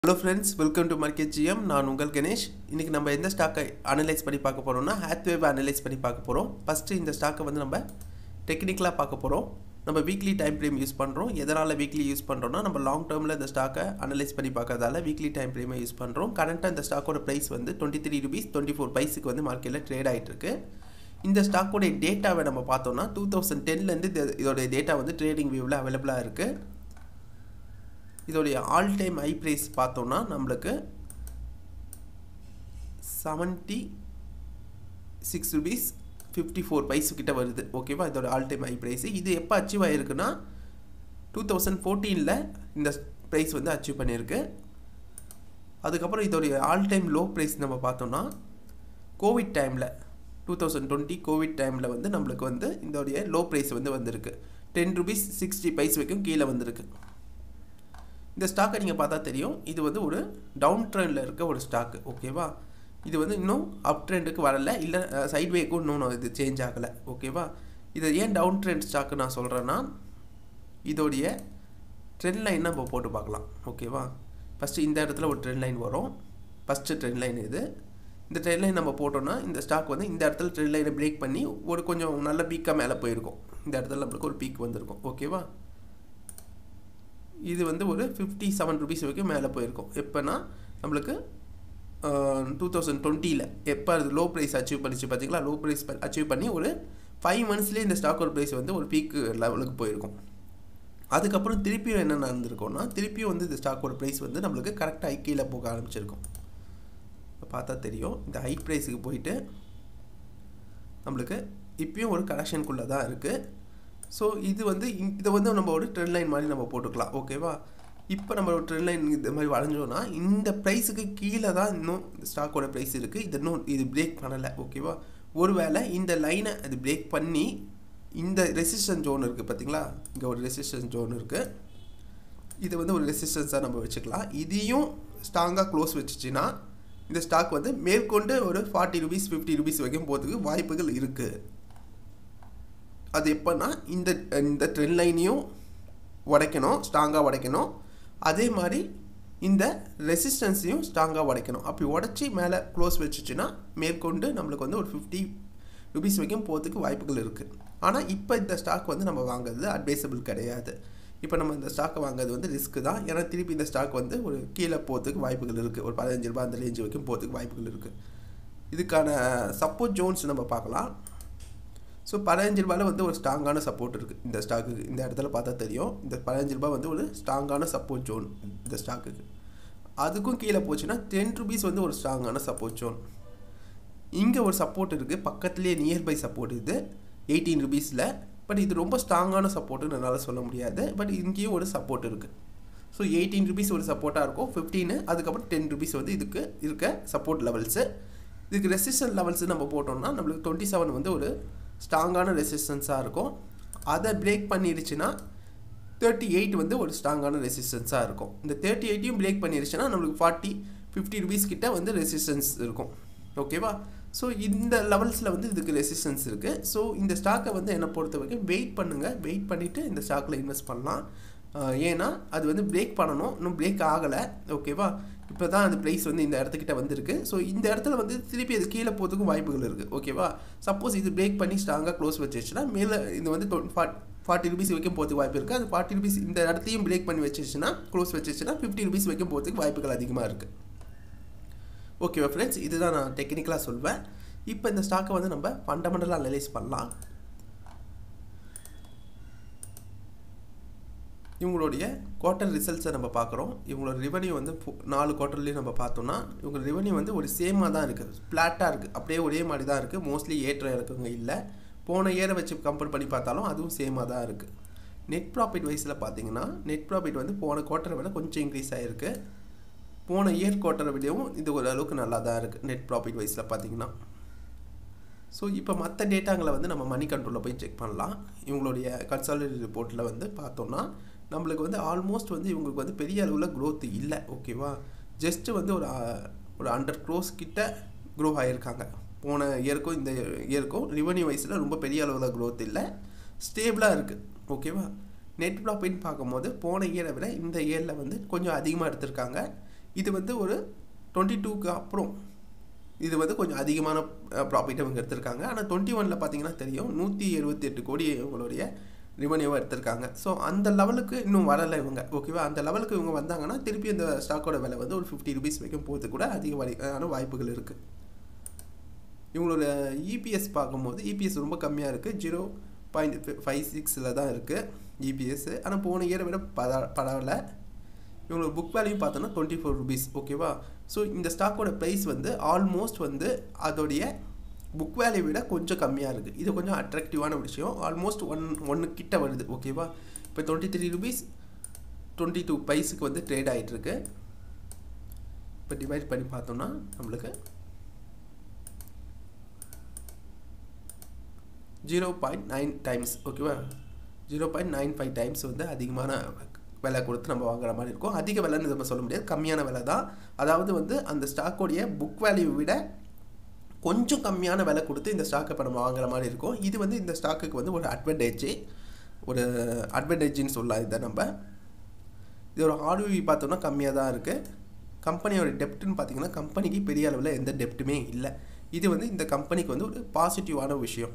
hello friends welcome to market GM நான் உங்கள் கணேஷ் இன்றைக்கி நம்ம எந்த ஸ்டாக்கை அனலைஸ் பண்ணி பார்க்க போகிறோம்னா ஹேத்வேவை அனலைஸ் பண்ணி பார்க்க போகிறோம் ஃபஸ்ட்டு இந்த ஸ்டாக்கை வந்து நம்ம டெக்னிக்கலாக பார்க்க போகிறோம் நம்ம வீக்லி டைம் ஃப்ரேம் யூஸ் பண்ணுறோம் எதனால் வீக்லி யூஸ் பண்ணுறோம்னா நம்ம லாங் டேர்மில் இந்த ஸ்டாக்கை அனலைஸ் பண்ணி பார்க்கறதால வீக்லி டைம் ஃப்ரேமை யூஸ் பண்ணுறோம் கரண்ட்டாக இந்த ஸ்டாக்கோட ப்ரைஸ் வந்து twenty three rupees twenty four பைஸுக்கு வந்து மார்க்கெட்டில் ட்ரேட் ஆகிட்டு இருக்கு இந்த ஸ்டாக்கோடைய டேட்டாவை நம்ம பார்த்தோம்னா டூ தௌசண்ட் டென்லேருந்து இதோடைய டேட்டா வந்து ட்ரேடிங் வியூவில் அவைலபிளாக இருக்குது இதோடைய ஆல் டைம் ஐ ப்ரைஸ் பார்த்தோம்னா நம்மளுக்கு seventy six rupees fifty four paise கிட்ட வருது ஓகேவா இதோட ஆல் டைம் ஐ ப்ரைஸ் இது எப்போ அச்சீவ் ஆகிருக்குன்னா டூ தௌசண்ட் ஃபோர்டீனில் இந்த ப்ரைஸ் வந்து அச்சீவ் பண்ணியிருக்கு அதுக்கப்புறம் இதோடைய ஆல் டைம் லோ ப்ரைஸ் நம்ம பார்த்தோம்னா கோவிட் டைமில் டூ தௌசண்ட் டுவெண்ட்டி கோவிட் டைமில் வந்து நம்மளுக்கு வந்து இதோடைய லோ ப்ரைஸ் வந்து வந்திருக்கு டென் ருபீஸ் சிக்ஸ்டி பைஸ் வரைக்கும் கீழே வந்திருக்கு இந்த ஸ்டாக்கை நீங்கள் பார்த்தா தெரியும் இது வந்து ஒரு டவுன் ட்ரெண்டில் இருக்க ஒரு ஸ்டாக்கு ஓகேவா இது வந்து இன்னும் அப் ட்ரெண்டுக்கு வரல இல்லை சைட்வேக்கும் இன்னும் இது சேஞ்ச் ஆகலை ஓகேவா இது ஏன் டவுன் ட்ரெண்ட் ஸ்டாக்கு நான் சொல்கிறேன்னா இதோடைய ட்ரெண்ட் லைன் நம்ம போட்டு பார்க்கலாம் ஓகேவா ஃபஸ்ட்டு இந்த இடத்துல ஒரு ட்ரெண்ட் லைன் வரும் ஃபஸ்ட்டு ட்ரெண்ட் லைன் இது இந்த ட்ரெண்ட் லைன் நம்ம போட்டோம்னா இந்த ஸ்டாக் வந்து இந்த இடத்துல ட்ரெண்ட் லைனை பிரேக் பண்ணி ஒரு கொஞ்சம் நல்ல பீக்காக மேலே போயிருக்கும் இந்த இடத்துல நம்மளுக்கு ஒரு பீக் வந்திருக்கும் ஓகேவா இது வந்து ஒரு ஃபிஃப்டி செவன் ருபீஸ் வரைக்கும் மேலே போயிருக்கும் எப்போனா நம்மளுக்கு டூ தௌசண்ட் டுவெண்ட்டியில் எப்போ அது லோ ப்ரைஸ் அச்சீவ் பண்ணிச்சு பார்த்தீங்களா லோ ப்ரைஸ் அச்சீவ் பண்ணி ஒரு ஃபைவ் மந்த்ஸ்லேயே இந்த ஸ்டாக் ஒரு ப்ரைஸ் வந்து ஒரு பீக் லெவலுக்கு போயிருக்கும் அதுக்கப்புறம் திருப்பியும் என்ன நடந்திருக்கோம்னா திருப்பியும் வந்து இந்த ஸ்டாக்கோட ப்ரைஸ் வந்து நம்மளுக்கு கரெக்டாக கீழே போக ஆரம்பிச்சிருக்கும் பார்த்தா தெரியும் இந்த ஹை ப்ரைஸுக்கு போயிட்டு நம்மளுக்கு இப்பயும் ஒரு கரெக்ஷனுக்குள்ளே தான் இருக்குது ஸோ இது வந்து இதை வந்து நம்ம ஒரு ட்ரெண்ட் லைன் மாதிரி நம்ம போட்டுக்கலாம் ஓகேவா இப்போ நம்ம ஒரு ட்ரெண்ட் லைன் இந்த மாதிரி வரைஞ்சோன்னா இந்த ப்ரைஸுக்கு கீழே தான் இன்னும் ஸ்டாக்கோட ப்ரைஸ் இருக்குது இது இன்னும் இது பிரேக் பண்ணலை ஓகேவா ஒருவேளை இந்த லைனை அது பிரேக் பண்ணி இந்த ரெசிஸ்டன்ஸ் ஜோன் இருக்குது பார்த்தீங்களா இங்கே ஒரு ரெசிஸ்டன்ஸ் ஜோன் இருக்குது இது வந்து ஒரு ரெசிஸ்டன்ஸாக நம்ம வச்சுக்கலாம் இதையும் ஸ்ட்ராங்காக க்ளோஸ் வச்சுச்சுன்னா இந்த ஸ்டாக் வந்து மேற்கொண்டு ஒரு ஃபார்ட்டி ருபீஸ் ஃபிஃப்டி ருபீஸ் வரைக்கும் போகிறதுக்கு வாய்ப்புகள் இருக்குது அது எப்போன்னா இந்த இந்த ட்ரெண்ட் லைனையும் உடைக்கணும் ஸ்ட்ராங்காக உடைக்கணும் அதே மாதிரி இந்த ரெசிஸ்டன்ஸையும் ஸ்ட்ராங்காக உடைக்கணும் அப்படி உடச்சி மேலே க்ளோஸ் வச்சுச்சுன்னா மேற்கொண்டு நம்மளுக்கு வந்து ஒரு ஃபிஃப்டி ருபீஸ் வரைக்கும் போகிறதுக்கு வாய்ப்புகள் இருக்குது ஆனால் இப்போ இந்த ஸ்டாக் வந்து நம்ம வாங்குறது அட்வைசபிள் கிடையாது இப்போ நம்ம இந்த ஸ்டாக்கை வாங்குறது வந்து ரிஸ்க்கு தான் ஏன்னா திருப்பி இந்த ஸ்டாக் வந்து ஒரு கீழே போகிறதுக்கு வாய்ப்புகள் இருக்குது ஒரு பதினஞ்சு ரூபாய் அந்த ரேஞ்சு வரைக்கும் போகிறதுக்கு வாய்ப்புகள் இருக்குது இதுக்கான சப்போர்ட் ஜோன்ஸ் நம்ம பார்க்கலாம் ஸோ பதினஞ்சு ரூபாயில் வந்து ஒரு ஸ்ட்ராங்கான சப்போர்ட் இருக்குது இந்த ஸ்டாக்குக்கு இந்த இடத்துல பார்த்தா தெரியும் இந்த பதினஞ்சு ரூபாய் வந்து ஒரு ஸ்ட்ராங்கான சப்போர்ட் ஜோன் இந்த ஸ்டாக்குக்கு அதுக்கும் கீழே போச்சுன்னா டென் ருபீஸ் வந்து ஒரு ஸ்ட்ராங்கான சப்போர்ட் ஜோன் இங்கே ஒரு சப்போர்ட் இருக்குது பக்கத்துலேயே நியர்பை சப்போர்ட் இது எயிட்டீன் ருபீஸில் பட் இது ரொம்ப ஸ்ட்ராங்கான சப்போர்ட்டுன்னு என்னால் சொல்ல முடியாது பட் இங்கேயும் ஒரு சப்போர்ட் இருக்குது ஸோ எயிட்டீன் ருபீஸ் ஒரு சப்போர்ட்டாக இருக்கும் ஃபிஃப்டீனு அதுக்கப்புறம் டென் ருபீஸ் வந்து இதுக்கு இருக்க சப்போர்ட் லெவல்ஸு இதுக்கு ரெசிஸ்டன்ட் லெவல்ஸ் நம்ம போட்டோம்னா நம்மளுக்கு டுவெண்ட்டி செவன் வந்து ஒரு ஸ்ட்ராங்கான ரெசிஸ்டன்ஸாக இருக்கும் அதை பிரேக் பண்ணிடுச்சுன்னா தேர்ட்டி எயிட் வந்து ஒரு ஸ்ட்ராங்கான ரெசிஸ்டன்ஸாக இருக்கும் இந்த தேர்ட்டி எயிட்டையும் பிரேக் பண்ணிடுச்சுன்னா நம்மளுக்கு ஃபார்ட்டி ஃபிஃப்டி ருபீஸ் கிட்ட வந்து ரெசிஸ்டன்ஸ் இருக்கும் ஓகேவா ஸோ இந்த லெவல்ஸில் வந்து இதுக்கு ரெசிஸ்டன்ஸ் இருக்குது ஸோ இந்த ஸ்டாக்கை வந்து என்னை பொறுத்த வரைக்கும் வெயிட் பண்ணுங்கள் வெயிட் பண்ணிவிட்டு இந்த ஸ்டாக்கில் இன்வெஸ்ட் பண்ணலாம் ஏன்னா அது வந்து பிரேக் பண்ணணும் இன்னும் பிரேக் ஆகலை ஓகேவா இப்போ தான் அந்த ப்ரைஸ் வந்து இந்த இடத்துக்கிட்ட வந்திருக்கு ஸோ இந்த இடத்துல வந்து திருப்பி அது கீழே போகிறதுக்கும் வாய்ப்புகள் இருக்குது ஓகேவா சப்போஸ் இது பிரேக் பண்ணி ஸ்ட்ராங்காக க்ளோஸ் வச்சிருச்சுன்னா மேலே இது வந்து ஃபார்ட்டி ருபீஸ் வரைக்கும் போகிறதுக்கு வாய்ப்பு இருக்குது அது ஃபார்ட்டி ருபீஸ் இந்த இடத்தையும் பிரேக் பண்ணி வச்சிருச்சுன்னா க்ளோஸ் வச்சிருச்சுன்னா ஃபிஃப்டி ருபீஸ் வரைக்கும் போகிறதுக்கு வாய்ப்புகள் அதிகமாக இருக்குது ஓகேவா ஃப்ரெண்ட்ஸ் இதுதான் நான் டெக்னிக்கலாக சொல்வேன் இப்போ இந்த ஸ்டாக்கை வந்து நம்ம ஃபண்டமெண்டலாக அனலைஸ் பண்ணலாம் இவங்களுடைய குவார்ட்டர் ரிசல்ட்ஸை நம்ம பார்க்குறோம் இவங்களோட ரெவன்யூ வந்து நாலு குவார்ட்டர்லேயும் நம்ம பார்த்தோம்னா இவங்க ரெவன்யூ வந்து ஒரு சேமாக தான் இருக்குது ஃப்ளாட்டாக இருக்குது அப்படியே ஒரே மாதிரி தான் இருக்குது மோஸ்ட்லி ஏற்றம் இருக்குங்க இல்லை போன இயரை வச்சு கம்பேர் பண்ணி பார்த்தாலும் அதுவும் சேமாக தான் இருக்குது நெட் ப்ராஃபிட் வைஸில் பார்த்தீங்கன்னா நெட் ப்ராஃபிட் வந்து போன குவார்ட்டரை விட கொஞ்சம் இன்க்ரீஸ் ஆகிருக்கு போன இயர் குவார்ட்டரை விடவும் இது ஓரளவுக்கு நல்லா தான் இருக்குது நெட் ப்ராஃபிட் வைஸில் பார்த்தீங்கன்னா ஸோ இப்போ மற்ற டேட்டாங்களை வந்து நம்ம மணி கண்ட்ரோலில் போய் செக் பண்ணலாம் இவங்களுடைய கன்சாலிடேட் ரிப்போர்ட்டில் வந்து பார்த்தோம்னா நம்மளுக்கு வந்து ஆல்மோஸ்ட் வந்து இவங்களுக்கு வந்து பெரிய அளவில் க்ரோத் இல்லை ஓகேவா ஜஸ்ட்டு வந்து ஒரு ஒரு ஹண்ட்ரட் க்ரோஸ் கிட்ட க்ரோ ஆகியிருக்காங்க போன இயருக்கும் இந்த இயருக்கும் ரிவன்யூ வைஸில் ரொம்ப பெரிய அளவில் க்ரோத் இல்லை ஸ்டேபிளாக இருக்குது ஓகேவா நெட் ப்ராஃபிட்னு பார்க்கும்போது போன இயரை விட இந்த இயரில் வந்து கொஞ்சம் அதிகமாக எடுத்திருக்காங்க இது வந்து ஒரு டுவெண்ட்டி டூக்கு அப்புறம் இது வந்து கொஞ்சம் அதிகமான ப்ராஃபிட் இவங்க எடுத்திருக்காங்க ஆனால் டுவெண்ட்டி ஒனில் பார்த்தீங்கன்னா தெரியும் நூற்றி எழுபத்தி எட்டு கோடி இவங்களுடைய ரிவன்யூவாக எடுத்திருக்காங்க ஸோ அந்த லெவலுக்கு இன்னும் வரலை இவங்க ஓகேவா அந்த லெவலுக்கு இவங்க வந்தாங்கன்னா திருப்பி இந்த ஸ்டாக்கோட விலை வந்து ஒரு ஃபிஃப்டி ருபீஸ் வரைக்கும் போகிறது கூட அதிக வரைக்கான வாய்ப்புகள் இருக்குது இவங்களோட இபிஎஸ் பார்க்கும்போது இபிஎஸ் ரொம்ப கம்மியாக இருக்குது ஜீரோ பாயிண்ட் ஃபைவ் சிக்ஸில் தான் இருக்குது இபிஎஸ் ஆனால் போன இயரை விட பர பரவாயில்ல இவங்களோட புக் வேல்யூ பார்த்தோன்னா டுவெண்ட்டி ஃபோர் ருபீஸ் ஓகேவா ஸோ இந்த ஸ்டாக்கோட ப்ரைஸ் வந்து ஆல்மோஸ்ட் வந்து அதோடைய புக் வேல்யூ விட கொஞ்சம் கம்மியாக இருக்குது இது கொஞ்சம் அட்ராக்டிவான விஷயம் ஆல்மோஸ்ட் ஒன் ஒன்று கிட்ட வருது ஓகேவா இப்போ twenty three rupees twenty two பைஸுக்கு வந்து ட்ரேட் ஆகிட்டுருக்கு இப்போ டிவைட் பண்ணி பார்த்தோம்னா நம்மளுக்கு ஜீரோ பாயிண்ட் நைன் டைம்ஸ் ஓகேவா zero point nine five times வந்து அதிகமான விலை கொடுத்து நம்ம வாங்குற மாதிரி இருக்கும் அதிக விலைன்னு நம்ம சொல்ல முடியாது கம்மியான விலை தான் அதாவது வந்து அந்த ஸ்டாக்கோடைய புக் வேல்யூ விட கொஞ்சம் கம்மியான விலை கொடுத்து இந்த ஸ்டாக்கை இப்போ நம்ம வாங்குற மாதிரி இருக்கும் இது வந்து இந்த ஸ்டாக்குக்கு வந்து ஒரு அட்வான்டேஜ் ஒரு அட்வான்டேஜ்னு சொல்லலாம் இதை நம்ம இது ஒரு ஆர்வி பார்த்தோம்னா கம்மியாக தான் இருக்குது கம்பெனியோட டெப்ட்னு பார்த்தீங்கன்னா கம்பெனிக்கு பெரிய அளவில் எந்த டெப்ட்டுமே இல்லை இது வந்து இந்த கம்பெனிக்கு வந்து ஒரு பாசிட்டிவான விஷயம்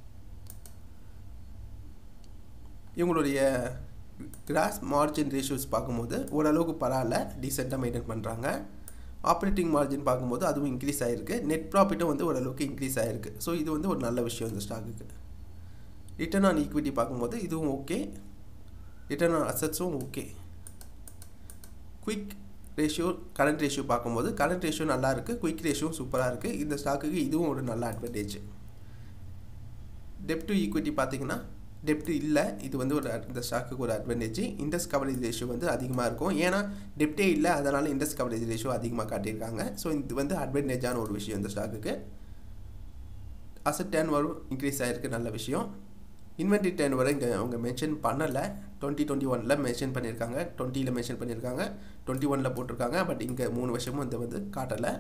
இவங்களுடைய கிராஸ் மார்ஜின் ரேஷியோஸ் பார்க்கும்போது ஓரளவுக்கு பரவாயில்ல டீசெண்டாக மெயின்டைன் பண்ணுறாங்க ஆப்ரேட்டிங் மார்ஜின் பார்க்கும்போது அதுவும் இன்க்ரீஸ் ஆகிருக்கு நெட் ப்ராஃபிட்டும் வந்து ஓரளவுக்கு இன்க்ரீஸ் ஆகிருக்கு ஸோ இது வந்து ஒரு நல்ல விஷயம் இந்த ஸ்டாக்குக்கு ரிட்டர்ன் ஆன் ஈக்விட்டி பார்க்கும்போது இதுவும் ஓகே ரிட்டர்ன் ஆன் அசட்ஸும் okay quick ratio current ratio பார்க்கும்போது கரண்ட் ரேஷியோ நல்லா இருக்குது குயிக் ரேஷியோ சூப்பராக இருக்குது இந்த ஸ்டாக்குக்கு இதுவும் ஒரு நல்ல அட்வான்டேஜ் டெப் டு ஈக்விட்டி பார்த்தீங்கன்னா டெப்ட் இல்லை இது வந்து ஒரு இந்த ஸ்டாக்குக்கு ஒரு அட்வான்டேஜ் இன்ட்ரெஸ்ட் கவரேஜ் ரேஷியோ வந்து அதிகமாக இருக்கும் ஏன்னா டெப்டே இல்லை அதனால் இன்ட்ரெஸ்ட் கவரேஜ் ரேஷியோ அதிகமாக காட்டியிருக்காங்க ஸோ இது வந்து அட்வான்டேஜான ஒரு விஷயம் இந்த ஸ்டாக்குக்கு அசட் டேன் வரும் இன்க்ரீஸ் ஆகிருக்கு நல்ல விஷயம் இன்வென்ட்ரி டேன் வரை இங்கே அவங்க மென்ஷன் பண்ணலை டுவெண்ட்டி டுவெண்ட்டி ஒனில் மென்ஷன் பண்ணியிருக்காங்க டுவெண்ட்டியில் மென்ஷன் பண்ணியிருக்காங்க டுவெண்ட்டி ஒனில் போட்டிருக்காங்க பட் இங்கே மூணு வருஷமும் இந்த வந்து காட்டலை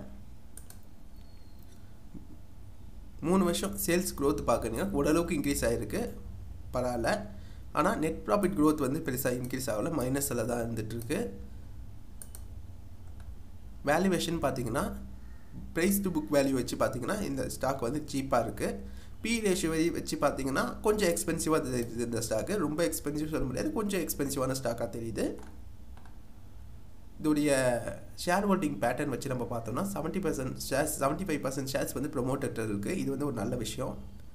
மூணு வருஷம் சேல்ஸ் க்ரோத் பார்க்குறீங்கன்னா ஓரளவுக்கு இன்க்ரீஸ் ஆகிருக்கு பரவாயில்ல ஆனால் நெட் ப்ராஃபிட் க்ரோத் வந்து பெருசாக இன்க்ரீஸ் ஆகலை மைனஸில் தான் இருந்துகிட்ருக்கு வேல்யூவேஷன் பார்த்தீங்கன்னா ப்ரைஸ் டு புக் வேல்யூ வச்சு பார்த்தீங்கன்னா இந்த ஸ்டாக் வந்து சீப்பாக இருக்குது பி ரேஷியோ வச்சு பார்த்தீங்கன்னா கொஞ்சம் எக்ஸ்பென்சிவாக தெரியுது இந்த ஸ்டாக்கு ரொம்ப எக்ஸ்பென்சிவ் சொல்ல முடியாது கொஞ்சம் எக்ஸ்பென்சிவான ஸ்டாக்காக தெரியுது இதோடைய ஷேர் ஹோல்டிங் பேட்டர்ன் வச்சு நம்ம பார்த்தோம்னா seventy percent shares seventy five percent shares வந்து ப்ரொமோட்டட் இருக்குது இது வந்து ஒரு நல்ல விஷயம்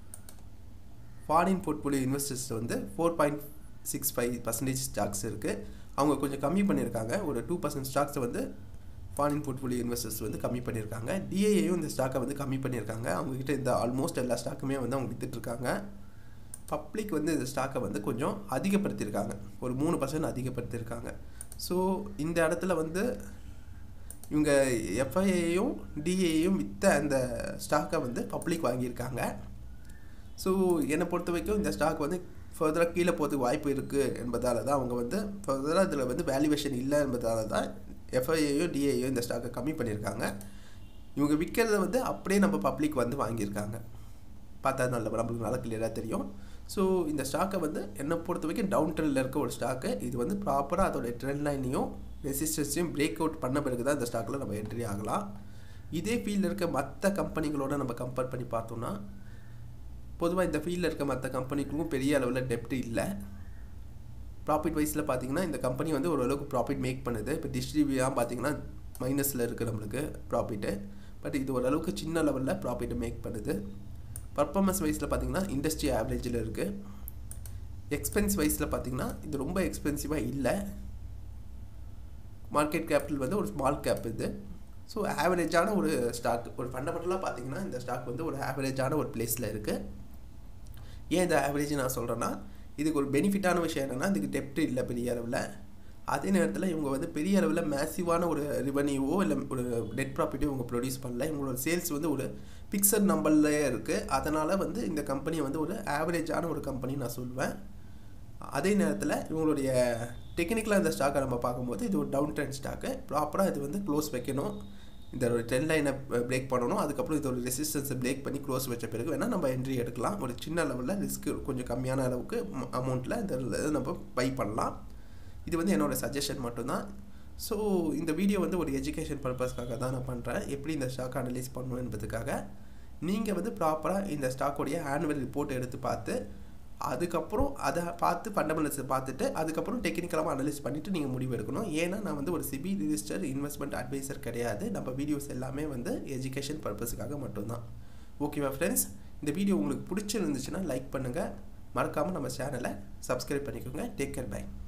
ஃபாரின் போர்ட்ஃபோலியோ இன்வெஸ்டர்ஸ் வந்து four point six five percentage stocks இருக்குது அவங்க கொஞ்சம் கம்மி பண்ணியிருக்காங்க ஒரு டூ பர்சன்ட் ஸ்டாக்ஸை வந்து ஃபாரின் போர்ட்ஃபோலியோ இன்வெஸ்டர்ஸ் வந்து கம்மி பண்ணியிருக்காங்க டிஏயும் இந்த ஸ்டாக்கை வந்து கம்மி பண்ணியிருக்காங்க அவங்கக்கிட்ட இந்த ஆல்மோஸ்ட் எல்லா ஸ்டாக்குமே வந்து அவங்க விற்றுட்ருக்காங்க பப்ளிக் வந்து இந்த ஸ்டாக்கை வந்து கொஞ்சம் அதிகப்படுத்தியிருக்காங்க ஒரு மூணு பர்சன்ட் அதிகப்படுத்தியிருக்காங்க ஸோ இந்த இடத்துல வந்து இவங்க எஃப்ஐஏயும் டிஏயும் விற்ற அந்த ஸ்டாக்கை வந்து பப்ளிக் வாங்கியிருக்காங்க ஸோ என்னை பொறுத்த வரைக்கும் இந்த ஸ்டாக் வந்து ஃபர்தராக கீழே போகிறதுக்கு வாய்ப்பு இருக்குது என்பதால் தான் அவங்க வந்து ஃபர்தராக இதில் வந்து வேல்யூவேஷன் இல்லை என்பதால தான் எஃப்ஐஏயோ டிஏயோ இந்த ஸ்டாக்கை கம்மி பண்ணியிருக்காங்க இவங்க விற்கிறத வந்து அப்படியே நம்ம பப்ளிக் வந்து வாங்கியிருக்காங்க பார்த்தா நல்ல நம்மளுக்கு நல்லா கிளியராக தெரியும் ஸோ இந்த ஸ்டாக்கை வந்து என்னை பொறுத்த வரைக்கும் டவுன் ட்ரெண்டில் இருக்க ஒரு ஸ்டாக்கு இது வந்து ப்ராப்பராக அதோடைய ட்ரெண்ட் லைனையும் ரெசிஸ்டன்ஸையும் பிரேக் அவுட் பண்ண பிறகு தான் இந்த ஸ்டாக்கில் நம்ம என்ட்ரி ஆகலாம் இதே ஃபீல்டில் இருக்க மற்ற கம்பெனிகளோட நம்ம கம்பேர் பண்ணி பார்த்தோம்னா பொதுவாக இந்த ஃபீல்டில் இருக்க மற்ற கம்பெனிக்கும் பெரிய அளவில் டெப்ட் இல்லை ப்ராஃபிட் வைஸில் பார்த்தீங்கன்னா இந்த கம்பெனி வந்து ஓரளவுக்கு ப்ராஃபிட் மேக் பண்ணுது இப்போ டிஸ்ட்ரிபியூலாம் பார்த்தீங்கன்னா மைனஸில் இருக்குது நம்மளுக்கு ப்ராஃபிட்டு பட் இது ஓரளவுக்கு சின்ன லெவலில் ப்ராஃபிட்டை மேக் பண்ணுது பர்ஃபார்மன்ஸ் வைஸில் பார்த்தீங்கன்னா இண்டஸ்ட்ரி ஆவரேஜில் இருக்குது எக்ஸ்பென்ஸ் வைஸில் பார்த்தீங்கன்னா இது ரொம்ப எக்ஸ்பென்சிவாக இல்லை மார்க்கெட் கேபிட்டல் வந்து ஒரு ஸ்மால் கேப் இது ஸோ ஆவரேஜான ஒரு ஸ்டாக் ஒரு ஃபண்டமெண்டலாக பார்த்தீங்கன்னா இந்த ஸ்டாக் வந்து ஒரு ஆவரேஜான ஒரு பிளேஸில் இருக்குது ஏன் இந்த ஆவரேஜ் நான் சொல்கிறேன்னா இதுக்கு ஒரு பெனிஃபிட்டான விஷயம் என்னென்னா இதுக்கு டெப்ட் இல்லை பெரிய அளவில் அதே நேரத்தில் இவங்க வந்து பெரிய அளவில் மேசிவான ஒரு ரிவன்யூவோ இல்லை ஒரு நெட் ப்ராஃபிட்டோ இவங்க ப்ரொடியூஸ் பண்ணல இவங்களோட சேல்ஸ் வந்து ஒரு ஃபிக்ஸட் நம்பர்லேயே இருக்குது அதனால் வந்து இந்த கம்பெனியை வந்து ஒரு ஆவரேஜான ஒரு கம்பெனி நான் சொல்லுவேன் அதே நேரத்தில் இவங்களுடைய டெக்னிக்கலாக இந்த ஸ்டாக்கை நம்ம பார்க்கும்போது இது ஒரு டவுன் ட்ரெண்ட் ஸ்டாக்கு ப்ராப்பராக இது வந்து க்ளோஸ் வைக்கணும் இந்த ஒரு ட்ரெண்ட் லைனை பிரேக் பண்ணணும் அதுக்கப்புறம் இது ஒரு ரெசிஸ்டன்ஸை பிரேக் பண்ணி க்ளோஸ் வச்ச பிறகு வேணால் நம்ம என்ட்ரி எடுக்கலாம் ஒரு சின்ன லெவலில் ரிஸ்க் கொஞ்சம் கம்மியான அளவுக்கு அமௌண்ட்டில் இந்த இதை நம்ம பை பண்ணலாம் இது வந்து என்னோடய சஜஷன் மட்டும்தான் ஸோ இந்த வீடியோ வந்து ஒரு எஜுகேஷன் பர்பஸ்க்காக தான் நான் பண்ணுறேன் எப்படி இந்த ஸ்டாக் அனலைஸ் பண்ணணும் என்பதுக்காக நீங்கள் வந்து ப்ராப்பராக இந்த ஸ்டாக்கோடைய ஆனுவல் ரிப்போர்ட் எடுத்து பார்த்து அதுக்கப்புறம் அதை பார்த்து ஃபண்டமெண்டல்ஸை பார்த்துட்டு அதுக்கப்புறம் டெக்னிக்கலாக அனலைஸ் பண்ணிவிட்டு நீங்கள் முடிவு எடுக்கணும் ஏன்னா நான் வந்து ஒரு சிபி ரிஜிஸ்டர் இன்வெஸ்ட்மெண்ட் அட்வைசர் கிடையாது நம்ம வீடியோஸ் எல்லாமே வந்து எஜுகேஷன் பர்பஸுக்காக மட்டும்தான் ஓகேவா ஃப்ரெண்ட்ஸ் இந்த வீடியோ உங்களுக்கு பிடிச்சிருந்துச்சுன்னா லைக் பண்ணுங்கள் மறக்காமல் நம்ம சேனலை சப்ஸ்கிரைப் பண்ணிக்கோங்க டேக் கேர் பை